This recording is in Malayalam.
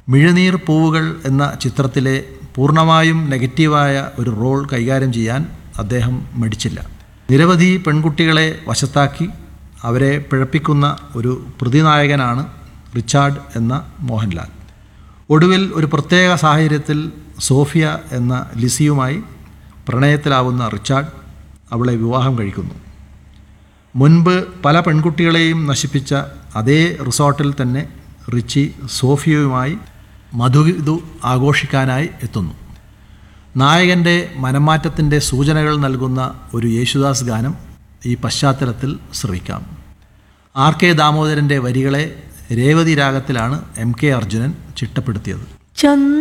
മിഴനീർ പൂവുകൾ എന്ന ചിത്രത്തിലെ പൂർണ്ണമായും നെഗറ്റീവായ ഒരു റോൾ കൈകാര്യം ചെയ്യാൻ അദ്ദേഹം മടിച്ചില്ല നിരവധി പെൺകുട്ടികളെ വശത്താക്കി അവരെ പിഴപ്പിക്കുന്ന ഒരു പ്രതിനായകനാണ് റിച്ചാർഡ് എന്ന മോഹൻലാൽ ഒടുവിൽ ഒരു പ്രത്യേക സാഹചര്യത്തിൽ സോഫിയ എന്ന ലിസിയുമായി പ്രണയത്തിലാവുന്ന റിച്ചാർഡ് അവളെ വിവാഹം കഴിക്കുന്നു മുൻപ് പല പെൺകുട്ടികളെയും നശിപ്പിച്ച അതേ റിസോർട്ടിൽ തന്നെ റിച്ചി സോഫിയയുമായി മധുവിധു ആഘോഷിക്കാനായി എത്തുന്നു നായകൻ്റെ മനംമാറ്റത്തിൻ്റെ സൂചനകൾ നൽകുന്ന ഒരു യേശുദാസ് ഗാനം ഈ പശ്ചാത്തലത്തിൽ ശ്രവിക്കാം ആർ കെ ദാമോദരൻ്റെ വരികളെ രേവതി രാഗത്തിലാണ് എം കെ അർജുനൻ ചിട്ടപ്പെടുത്തിയത് ചന്ദ്ര